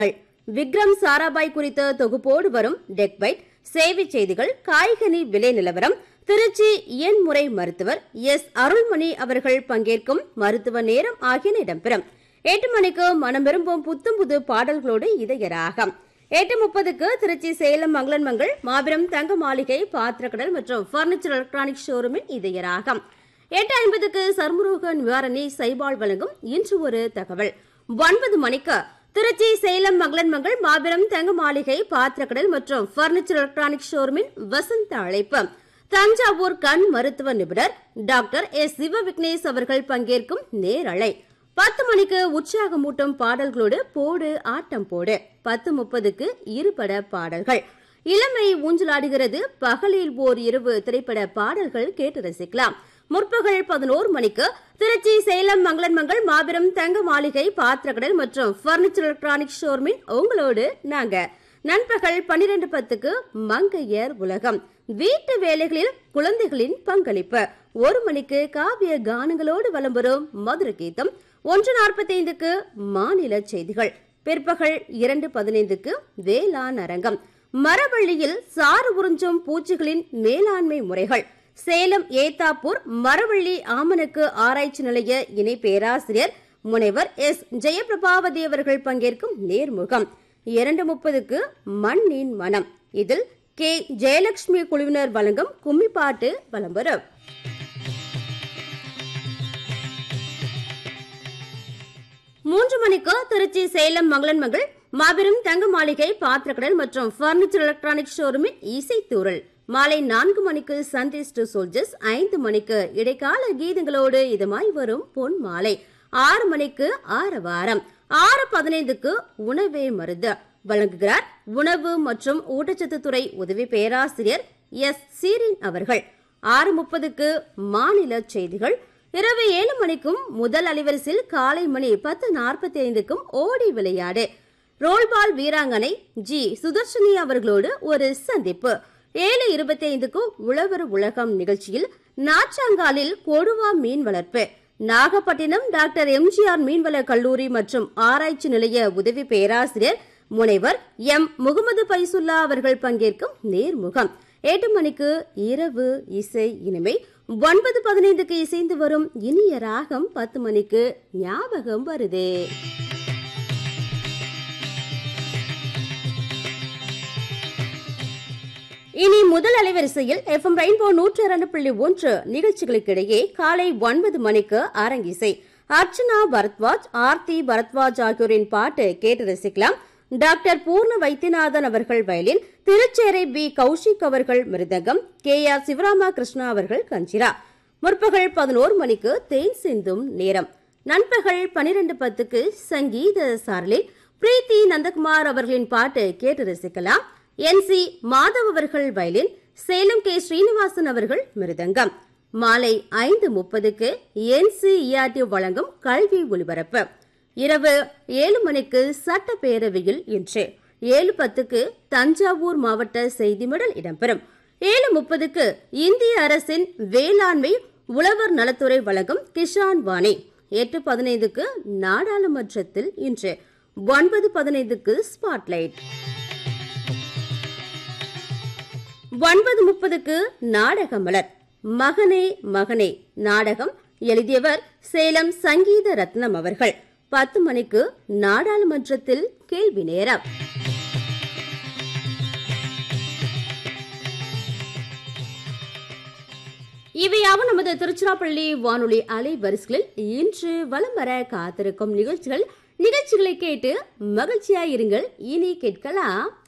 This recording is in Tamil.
விக்ரம் சாராபாய் குறித்த தொகுப்போடு வரும் டெக்பைட் சேவை செய்திகள் காய்கனி விலை நிலவரம் திருச்சி இயன்முறை மருத்துவர் எஸ் அருள்மணி அவர்கள் பங்கேற்கும் மருத்துவ நேரம் ஆகியன இடம்பெறும் எட்டு மணிக்கு மனம் விரும்பும் புத்தம் புது பாடல்களோடு இதயராகம் எட்டு முப்பதுக்கு திருச்சி சேலம் மங்களன் மங்கள் மாபெரும் தங்க மாளிகை பாத்திரக்கடல் மற்றும் பர்னிச்சர் எலக்ட்ரானிக் ஷோரூமின் இதயராகம் எட்டு ஐம்பதுக்கு சர்மரோக நிவாரணி சைபால் வழங்கும் இன்று ஒரு தகவல் ஒன்பது மணிக்கு திருச்சி சேலம் மங்களன் மங்கள் மாபெரும் தங்க மாளிகை பாத்திரக்கடல் மற்றும் பர்னிச்சர் எலக்ட்ரானிக் ஷோரூமின் வசந்த அழைப்பு தஞ்சாவூர் கண் மருத்துவ நிபுணர் டாக்டர் எஸ் சிவ விக்னேஷ் அவர்கள் பங்கேற்கும் நேரலை பத்து மணிக்கு உற்சாகமூட்டும் பாடல்களோடு போடு ஆட்டம் போடு பத்து முப்பதுக்கு இருபட பாடல்கள் இளமை ஊஞ்சலாடுகிறது பகலில் ஓர் இரவு திரைப்பட பாடல்கள் கேட்டு ரசிக்கலாம் முற்பகல் பதினோரு மணிக்கு திருச்சி சேலம் மங்களன் மங்கள் மாபெரும் தங்க மாளிகை பாத்திரக்கடல் மற்றும் பர்னிச்சர் எலக்ட்ரானிக் ஷோர்மின் உங்களோடு நாங்க நண்பகல் பன்னிரண்டு பத்துக்கு மங்கையர் உலகம் வீட்டு வேலைகளில் குழந்தைகளின் பங்களிப்பு ஒரு மணிக்கு காவிய கானங்களோடு வலம் வரும் மதுர கீதம் ஒன்று நாற்பத்தைந்துக்கு மாநில செய்திகள் பிற்பகல் இரண்டு பதினைந்துக்கு வேளாண் அரங்கம் மரவள்ளியில் சாறு உறிஞ்சும் பூச்சிகளின் மேலாண்மை முறைகள் சேலம் ஏத்தாப்பூர் மரவள்ளி ஆமணக்கு ஆராய்ச்சி நிலைய இணை பேராசிரியர் முனைவர் எஸ் ஜெயபிரபாவதி அவர்கள் பங்கேற்கும் நேர்முகம் இரண்டு முப்பதுக்கு மண்ணின் மனம் இதில் கே ஜெயலட்சுமி குழுவினர் வழங்கும் கும்மிப்பாட்டு வலம் வரும் மூன்று மணிக்கு திருச்சி சேலம் மங்களன் மகள் மாபெரும் தங்க மாளிகை பாத்திரக்கடல் மற்றும் பர்னிச்சர் எலக்ட்ரானிக் ஷோரூமின் இசைத்தூரல் மாலை நான்கு மணிக்கு சந்தேஷ் டு சோல்ஜர்ஸ் ஐந்து மணிக்கு இடைக்கால கீதங்களோடு இதமாய் வரும் பொன் மாலை ஆறு மணிக்கு ஆறு வாரம் ஆறு பதினைந்துக்கு உணவே மருந்து வழங்குகிறார் உணவு மற்றும் ஊட்டச்சத்து துறை உதவி பேராசிரியர் எஸ் சீரின் அவர்கள் ஆறு முப்பதுக்கு மாநில செய்திகள் இரவு ஏழு மணிக்கும் முதல் அலைவரிசையில் காலை மணி பத்து நாற்பத்தி ஐந்துக்கும் ஓடி விளையாடு ரோல்பால் வீராங்கனை ஜி சுதர்ஷினி அவர்களோடு ஒரு சந்திப்பு ஏழு இருபத்தி ஐந்துக்கு உழவர் உலகம் நிகழ்ச்சியில் நாச்சாங்காலில் கொடுவா மீன் வளர்ப்பு நாகப்பட்டினம் டாக்டர் எம்ஜிஆர் மீன்வள கல்லூரி மற்றும் ஆராய்ச்சி நிலைய உதவி பேராசிரியர் முனைவர் எம் முகமது பைசுல்லா அவர்கள் பங்கேற்கும் நேர்முகம் எட்டு மணிக்கு இரவு இசை இனிமை ஒன்பது பதினைந்துக்கு இசைந்து வரும் இனிய ராகம் பத்து மணிக்கு ஞாபகம் வருதே இனி முதல் அலைவரிசையில் எஃப்எம் ரெயின்போ நூற்றி இரண்டு புள்ளி ஒன்று நிகழ்ச்சிகளுக்கிடையே காலை ஒன்பது மணிக்கு அரங்கிசை அர்ச்சனா பரத்வாஜ் ஆர்த்தி பரத்வாஜ் ஆகியோரின் பாட்டு கேட்டு ரசிக்கலாம் டாக்டர் பூர்ண வைத்தியநாதன் அவர்கள் வயலின் திருச்சேரை பி கௌஷிக் அவர்கள் மிருதங்கம் கே ஆர் சிவராமா கிருஷ்ணா அவர்கள் கஞ்சிரா முற்பகல் பதினோரு மணிக்கு தேன் சிந்தும் நேரம் நண்பகல் பனிரெண்டு பத்துக்கு சங்கீத சாரலில் பிரீத்தி நந்தகுமார் அவர்களின் பாட்டு கேட்டு ரசிக்கலாம் என் சி மாதவ் அவர்கள் வயலின் சேலம் கே ஸ்ரீனிவாசன் அவர்கள் மிருதங்கம் மாலை ஐந்து முப்பதுக்கு என் சி இஆர்டி வழங்கும் கல்வி ஒலிபரப்பு இரவு ஏழு மணிக்கு சட்டப்பேரவையில் இன்று ஏழு பத்துக்கு தஞ்சாவூர் மாவட்ட செய்திமடல் இடம்பெறும் ஏழு முப்பதுக்கு இந்திய அரசின் வேளாண்மை உழவர் நலத்துறை வழங்கும் கிஷான் வாணி எட்டு பதினைந்துக்கு நாடாளுமன்றத்தில் இன்று ஒன்பது பதினைந்துக்கு ஸ்பாட்லைட் ஒன்பது முப்பதுக்கு நாடக மலர் மகனே மகனே நாடகம் எழுதியவர் சேலம் சங்கீத ரத்னம் அவர்கள் பத்து மணிக்கு நாடாளுமன்றத்தில் கேள்வி நேரம் இவையாவும் நமது திருச்சிராப்பள்ளி வானொலி அலைவரிசைகளில் இன்று வலம் வர காத்திருக்கும் நிகழ்ச்சிகள் நிகழ்ச்சிகளை கேட்டு மகிழ்ச்சியாயிருங்கள் இனி கேட்கலாம்